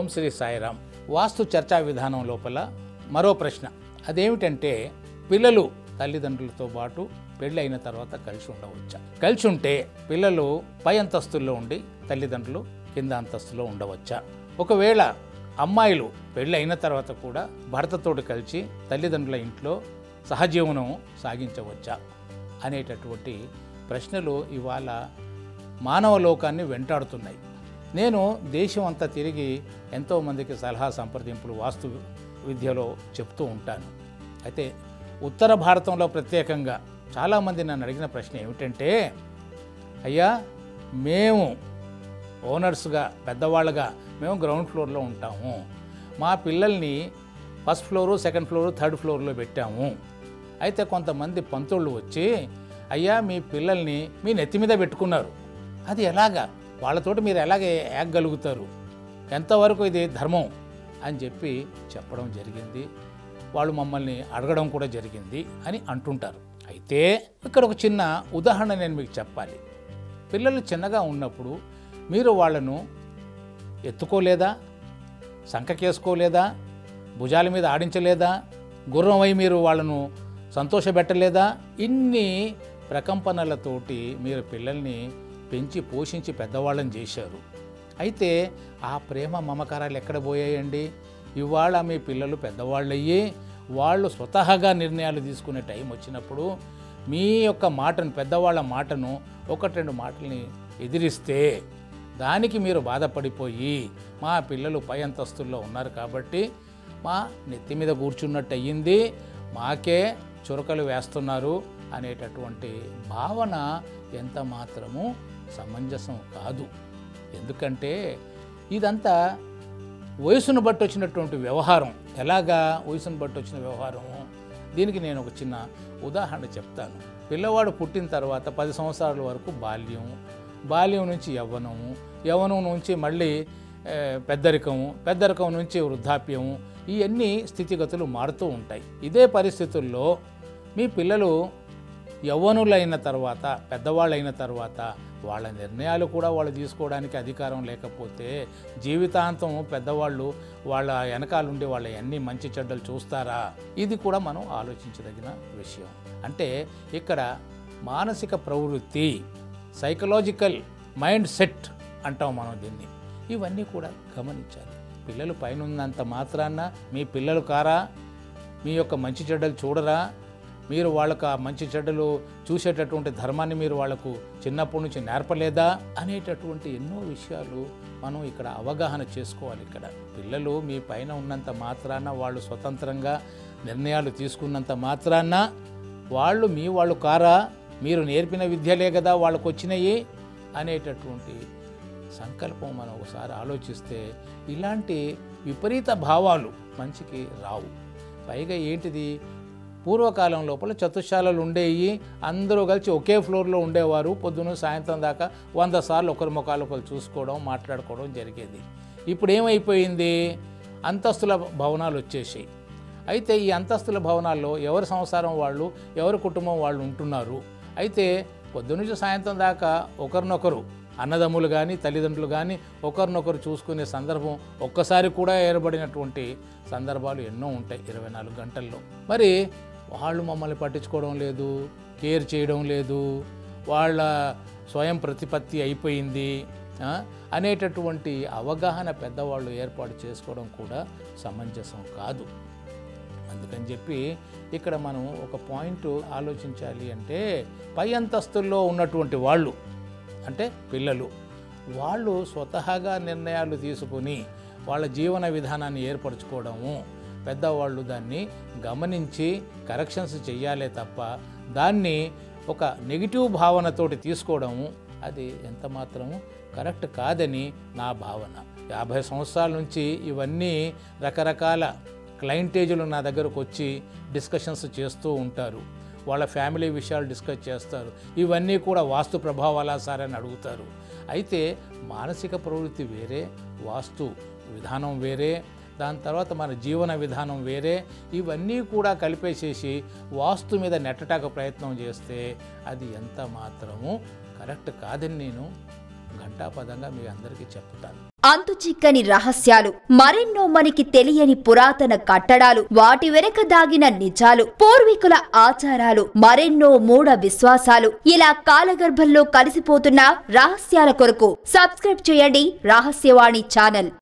శ్రీ సాయిరాం వాస్తు చర్చా విధానం లోపల మరో ప్రశ్న అదేమిటంటే పిల్లలు తల్లిదండ్రులతో పాటు పెళ్ళి అయిన తర్వాత కలిసి ఉండవచ్చా కలిసి ఉంటే పిల్లలు పై అంతస్తుల్లో ఉండి తల్లిదండ్రులు కింద అంతస్తులో ఉండవచ్చా ఒకవేళ అమ్మాయిలు పెళ్ళి అయిన తర్వాత కూడా భర్తతోటి కలిసి తల్లిదండ్రుల ఇంట్లో సహజీవనం సాగించవచ్చా అనేటటువంటి ప్రశ్నలు ఇవాళ మానవ లోకాన్ని వెంటాడుతున్నాయి నేను దేశం అంతా తిరిగి ఎంతోమందికి సలహా సంప్రదింపులు వాస్తు విద్యలో చెప్తూ ఉంటాను అయితే ఉత్తర భారతంలో ప్రత్యేకంగా చాలామంది నన్ను అడిగిన ప్రశ్న ఏమిటంటే అయ్యా మేము ఓనర్స్గా పెద్దవాళ్ళగా మేము గ్రౌండ్ ఫ్లోర్లో ఉంటాము మా పిల్లల్ని first floor second floor third ఫ్లోర్లో పెట్టాము అయితే కొంతమంది పంతుళ్ళు వచ్చి అయ్యా మీ పిల్లల్ని మీ నెత్తి మీద పెట్టుకున్నారు అది ఎలాగా వాళ్ళతోటి మీరు ఎలాగే ఏగగలుగుతారు ఎంతవరకు ఇది ధర్మం అని చెప్పి చెప్పడం జరిగింది వాళ్ళు మమ్మల్ని అడగడం కూడా జరిగింది అని అంటుంటారు అయితే ఇక్కడ ఒక చిన్న ఉదాహరణ నేను మీకు చెప్పాలి పిల్లలు చిన్నగా ఉన్నప్పుడు మీరు వాళ్ళను ఎత్తుకోలేదా సంకకేసుకోలేదా భుజాల మీద ఆడించలేదా గుర్రం అయి మీరు వాళ్ళను సంతోషపెట్టలేదా ఇన్ని ప్రకంపనలతోటి మీరు పిల్లల్ని పెంచి పోషించి పెద్దవాళ్ళని చేశారు అయితే ఆ ప్రేమ మమకారాలు ఎక్కడ పోయాయండి ఇవాళ మీ పిల్లలు పెద్దవాళ్ళయ్యి వాళ్ళు స్వతహాగా నిర్ణయాలు తీసుకునే టైం వచ్చినప్పుడు మీ యొక్క మాటను పెద్దవాళ్ళ మాటను ఒకటి రెండు మాటల్ని ఎదిరిస్తే దానికి మీరు బాధపడిపోయి మా పిల్లలు పై అంతస్తుల్లో ఉన్నారు కాబట్టి మా నెత్తి మీద కూర్చున్నట్టు అయ్యింది మాకే చురకలు వేస్తున్నారు అనేటటువంటి భావన ఎంత మాత్రము సమంజసం కాదు ఎందుకంటే ఇదంతా వయసును బట్టి వచ్చినటువంటి వ్యవహారం ఎలాగా వయసును బట్టి వచ్చిన వ్యవహారము దీనికి నేను ఒక చిన్న ఉదాహరణ చెప్తాను పిల్లవాడు పుట్టిన తర్వాత పది సంవత్సరాల వరకు బాల్యం బాల్యం నుంచి యవ్వనము యవ్వనం నుంచి మళ్ళీ ఏ, పెద్దరికము పెద్దరికం నుంచి వృద్ధాప్యము ఇవన్నీ స్థితిగతులు మారుతూ ఉంటాయి ఇదే పరిస్థితుల్లో మీ పిల్లలు యవ్వనులైన తర్వాత పెద్దవాళ్ళైన తర్వాత వాళ్ళ నిర్ణయాలు కూడా వాళ్ళు తీసుకోవడానికి అధికారం లేకపోతే జీవితాంతం పెద్దవాళ్ళు వాళ్ళ వెనకాలండి వాళ్ళ అన్ని మంచి చెడ్డలు చూస్తారా ఇది కూడా మనం ఆలోచించదగిన విషయం అంటే ఇక్కడ మానసిక ప్రవృత్తి సైకలాజికల్ మైండ్ సెట్ అంటాం మనం దీన్ని ఇవన్నీ కూడా గమనించాలి పిల్లలు పైన ఉన్నంత మాత్రాన మీ పిల్లలు కారా మీ యొక్క మంచి చెడ్డలు చూడరా మీరు వాళ్ళకు ఆ మంచి చెడ్డలు చూసేటటువంటి ధర్మాన్ని మీరు వాళ్ళకు చిన్నప్పటి నుంచి నేర్పలేదా అనేటటువంటి ఎన్నో విషయాలు మనం ఇక్కడ అవగాహన చేసుకోవాలి ఇక్కడ పిల్లలు మీ పైన ఉన్నంత మాత్రాన వాళ్ళు స్వతంత్రంగా నిర్ణయాలు తీసుకున్నంత మాత్రాన వాళ్ళు మీ వాళ్ళు కారా మీరు నేర్పిన విద్యలే కదా వాళ్ళకు వచ్చినాయి అనేటటువంటి సంకల్పం మనం ఒకసారి ఆలోచిస్తే ఇలాంటి విపరీత భావాలు మంచికి రావు పైగా ఏంటిది పూర్వకాలం లోపల చతుశాలలు ఉండేవి అందరూ కలిసి ఒకే ఫ్లోర్లో ఉండేవారు పొద్దున సాయంత్రం దాకా వంద సార్లు ఒకరి ముఖాలు ఒకరు చూసుకోవడం మాట్లాడుకోవడం జరిగేది ఇప్పుడు ఏమైపోయింది అంతస్తుల భవనాలు వచ్చేసాయి అయితే ఈ అంతస్తుల భవనాల్లో ఎవరి సంసారం వాళ్ళు ఎవరి కుటుంబం వాళ్ళు ఉంటున్నారు అయితే పొద్దునుంచి సాయంత్రం దాకా ఒకరినొకరు అన్నదమ్ములు కానీ తల్లిదండ్రులు కానీ ఒకరినొకరు చూసుకునే సందర్భం ఒక్కసారి కూడా ఏర్పడినటువంటి సందర్భాలు ఎన్నో ఉంటాయి ఇరవై నాలుగు గంటల్లో మరి వాళ్ళు మమ్మల్ని పట్టించుకోవడం లేదు కేర్ చేయడం లేదు వాళ్ళ స్వయం ప్రతిపత్తి అయిపోయింది ఆ, అనేటటువంటి అవగాహన పెద్దవాళ్ళు ఏర్పాటు చేసుకోవడం కూడా సమంజసం కాదు అందుకని చెప్పి ఇక్కడ మనం ఒక పాయింట్ ఆలోచించాలి అంటే పై అంతస్తుల్లో ఉన్నటువంటి వాళ్ళు అంటే పిల్లలు వాళ్ళు స్వతహాగా నిర్ణయాలు తీసుకుని వాళ్ళ జీవన విధానాన్ని ఏర్పరచుకోవడము పెద్దవాళ్ళు దాన్ని గమనించి కరెక్షన్స్ చెయ్యాలే తప్ప దాన్ని ఒక నెగిటివ్ భావనతోటి తీసుకోవడము అది ఎంత మాత్రము కరెక్ట్ కాదని నా భావన యాభై సంవత్సరాల నుంచి ఇవన్నీ రకరకాల క్లయింటేజీలు నా దగ్గరకు వచ్చి డిస్కషన్స్ చేస్తూ ఉంటారు వాళ్ళ ఫ్యామిలీ విషయాలు డిస్కస్ చేస్తారు ఇవన్నీ కూడా వాస్తు ప్రభావాలా సార్ అని అడుగుతారు అయితే మానసిక ప్రవృత్తి వేరే వాస్తు విధానం వేరే దాని తర్వాత మన జీవన విధానం వేరే ఇవన్నీ కూడా కలిపేసేసి వాస్తు మీద నెట్టటాక ప్రయత్నం చేస్తే అది ఎంత మాత్రము కరెక్ట్ కాదని నేను ఘంటాపదంగా మీ అందరికీ చెప్తాను అంతు చిక్కని రహస్యాలు మరెన్నో మనకి తెలియని పురాతన కట్టడాలు వాటి వెనక దాగిన నిజాలు పూర్వీకుల ఆచారాలు మరెన్నో మూఢ విశ్వాసాలు ఇలా కాలగర్భంలో కలిసిపోతున్న రహస్యాల కొరకు సబ్స్క్రైబ్ చేయండి రహస్యవాణి ఛానల్